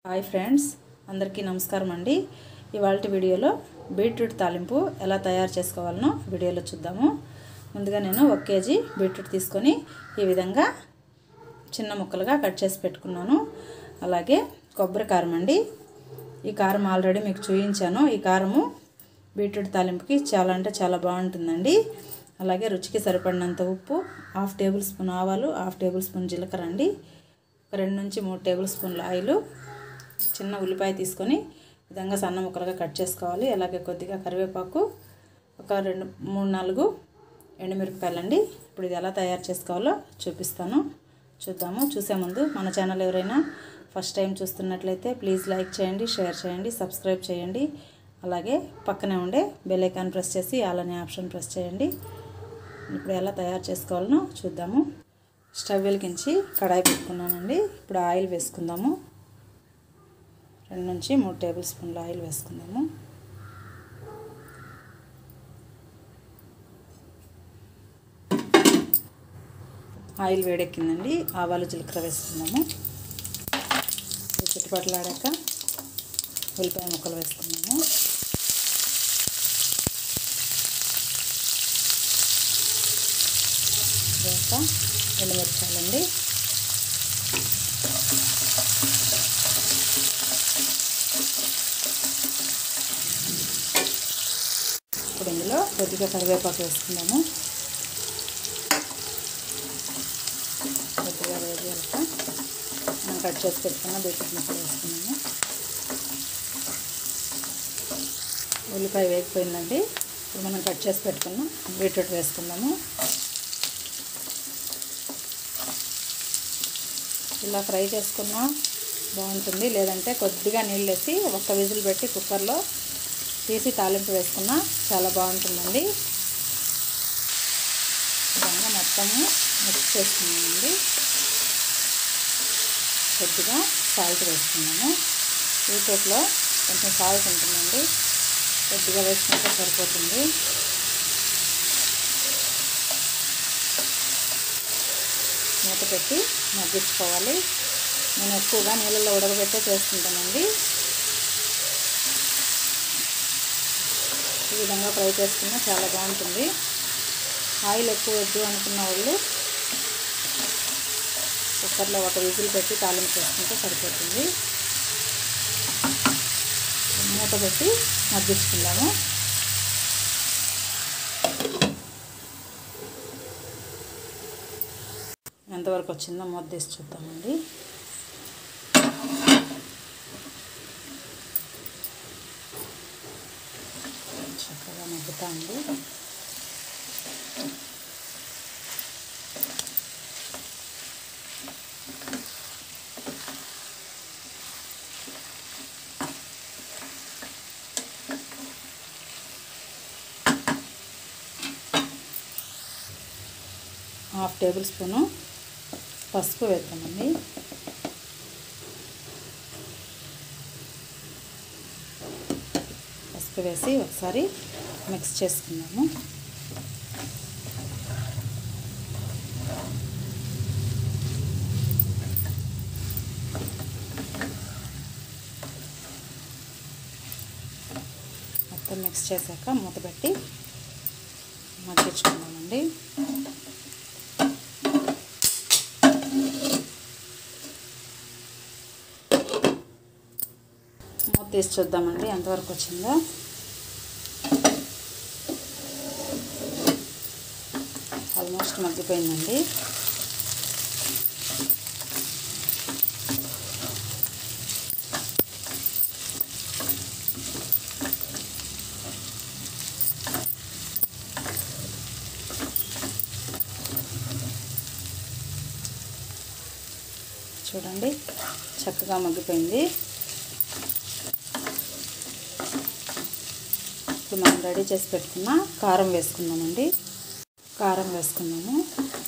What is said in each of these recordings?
hi friends అందరికీ నమస్కారం అండి ఇవాళ వీడియోలో బీట్రూట్ తాలింపు ఎలా తయారు చేసుకోవాలనో వీడియోలో చూద్దాము ముందుగా నేను ఒక కేజీ బీట్రూట్ తీసుకొని ఈ విధంగా చిన్న ముక్కలుగా కట్ చేసి పెట్టుకున్నాను అలాగే కొబ్బరి కారం అండి ఈ కారం ఆల్రెడీ మీకు చూపించాను ఈ కారము బీట్రూట్ తాలింపుకి చాలా అంటే చాలా బాగుంటుందండి అలాగే రుచికి సరిపడినంత ఉప్పు హాఫ్ టేబుల్ స్పూన్ ఆవాలు హాఫ్ టేబుల్ స్పూన్ జీలకర్ర అండి ఒక రెండు నుంచి మూడు టేబుల్ స్పూన్ల ఆయిల్ చిన్న ఉల్లిపాయ తీసుకొని ఈ విధంగా సన్న ముక్కలుగా కట్ చేసుకోవాలి అలాగే కొద్దిగా కరివేపాకు ఒక రెండు మూడు నాలుగు ఎండుమిరపకాయలు అండి ఇప్పుడు ఇది ఎలా తయారు చేసుకోవాలో చూపిస్తాను చూద్దాము చూసే ముందు మన ఛానల్ ఎవరైనా ఫస్ట్ టైం చూస్తున్నట్లయితే ప్లీజ్ లైక్ చేయండి షేర్ చేయండి సబ్స్క్రైబ్ చేయండి అలాగే పక్కనే ఉండే బెల్ ఐకాన్ ప్రెస్ చేసి అలానే ఆప్షన్ ప్రెస్ చేయండి ఇప్పుడు ఎలా తయారు చేసుకోవాలనో చూద్దాము స్టవ్ వెలిగించి కడాయి పెట్టుకున్నానండి ఇప్పుడు ఆయిల్ వేసుకుందాము రెండు నుంచి మూడు టేబుల్ స్పూన్ల ఆయిల్ వేసుకుందాము ఆయిల్ వేడెక్కిందండి ఆవాలు జీలకర్ర వేసుకుందాము చుట్టుపట్లాడాక ఉల్లిపాయ ముక్కలు వేసుకున్నాము తర్వాత ఎండుమిరపకాయలండి ఇప్పుడు ఇందులో కొద్దిగా కరివేపాకు వేసుకుందాము కొద్దిగా వేగాక మనం కట్ చేసి పెట్టుకున్న బీట్రూట్ ముక్కలు వేసుకున్నాము ఉల్లిపాయ వేగిపోయిందండి ఇప్పుడు మనం కట్ చేసి పెట్టుకున్న బీట్రూట్ వేసుకుందాము ఇలా ఫ్రై చేసుకున్నా బాగుంటుంది లేదంటే కొద్దిగా నీళ్ళు వేసి ఒక్క విజిల్ పెట్టి కుక్కర్లో తీసి తాలింపు వేసుకున్నా చాలా బాగుంటుందండి విధంగా మొత్తము మిక్స్ చేసుకున్నామండి కొద్దిగా సాల్ట్ వేసుకున్నాము బీట్రూట్లో కొంచెం సాల్ట్ ఉంటుందండి కొద్దిగా వేసుకుంటే సరిపోతుంది మూత పెట్టి మగ్గించుకోవాలి నేను ఎక్కువగా నీళ్ళల్లో ఉడకబెట్టే చేసుకుంటానండి ఈ విధంగా ఫ్రై చేసుకున్నా చాలా బాగుంటుంది ఆయిల్ ఎక్కువ వద్దు అనుకున్న వాళ్ళు కుక్కర్లో ఒక విజిల్ పెట్టి తాలింపు చేసుకుంటే సరిపోతుంది మూత పెట్టి మగ్గించుకుందాము ఎంతవరకు వచ్చిందో మూత తీసి చూద్దామండి చక్కగా మగ్గుతా ఉంది హాఫ్ టేబుల్ స్పూను పసుపు వేద్దామండి పసుపు వేసి ఒకసారి మిక్స్ చేసుకుందాము మొత్తం మిక్స్ చేశాక మూత పెట్టి మగ్గించుకుందామండి మూత తీసి చూద్దామండి ఎంతవరకు వచ్చిందో ఆల్మోస్ట్ మగ్గిపోయిందండి చూడండి చక్కగా మగ్గిపోయింది ఇప్పుడు మనం రెడీ చేసి పెట్టుకున్న కారం వేసుకుందామండి కారం వేసుకున్నాము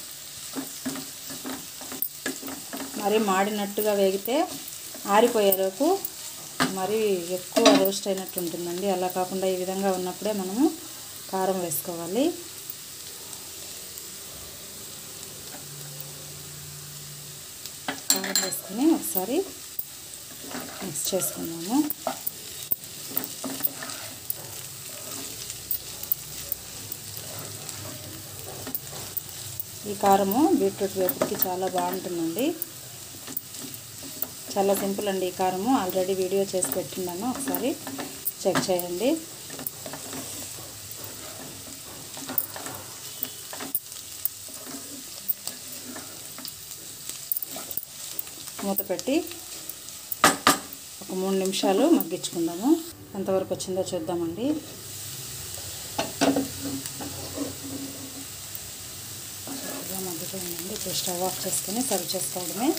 మరి మాడినట్టుగా వేగితే ఆరిపోయేలోపు మరి ఎక్కువ రోస్ట్ అయినట్టు ఉంటుందండి అలా కాకుండా ఈ విధంగా ఉన్నప్పుడే మనము కారం వేసుకోవాలి కారం వేసుకొని ఒకసారి మిక్స్ చేసుకుందాము ఈ కారము బీట్రూట్ వేపుడికి చాలా బాగుంటుందండి చాలా సింపుల్ అండి ఈ కారము ఆల్రెడీ వీడియో చేసి పెట్టిన్నాను ఒకసారి చెక్ చేయండి మూత పెట్టి ఒక మూడు నిమిషాలు మగ్గించుకుందాము ఎంతవరకు వచ్చిందో చూద్దామండి చక్కగా మగ్గిపోయిందండి ఇప్పుడు స్టవ్ ఆఫ్ చేసుకుని సర్వ్ చేసుకోవడమే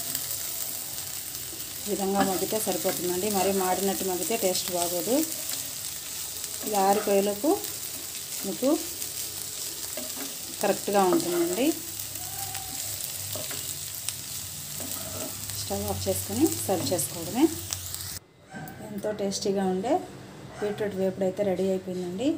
ఈ విధంగా మగ్గితే సరిపోతుందండి మరీ మాడినట్టు మగ్గితే టేస్ట్ బాగోదు ఇలా ఆరిపోయేలోపు మీకు కరెక్ట్గా ఉంటుందండి స్టవ్ ఆఫ్ చేసుకొని సర్వ్ చేసుకోవడమే ఎంతో టేస్టీగా ఉండే బీట్రూట్ వేపుడు అయితే రెడీ అయిపోయిందండి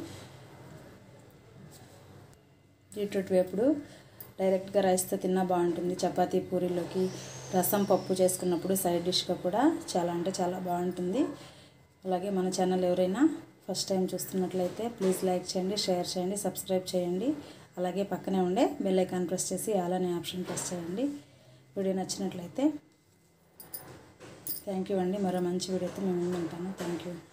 బీట్రూట్ వేపుడు డైరెక్ట్గా రైస్తో తిన్నా బాగుంటుంది చపాతీ పూరీలోకి రసం పప్పు చేసుకున్నప్పుడు సైడ్ డిష్గా కూడా చాలా అంటే చాలా బాగుంటుంది అలాగే మన ఛానల్ ఎవరైనా ఫస్ట్ టైం చూస్తున్నట్లయితే ప్లీజ్ లైక్ చేయండి షేర్ చేయండి సబ్స్క్రైబ్ చేయండి అలాగే పక్కనే ఉండే బెల్ ఐకాన్ ప్రెస్ చేసి అలానే ఆప్షన్ ప్రెస్ చేయండి వీడియో నచ్చినట్లయితే థ్యాంక్ యూ అండి మరో మంచి వీడియోతో మేము ఉంటాను థ్యాంక్ యూ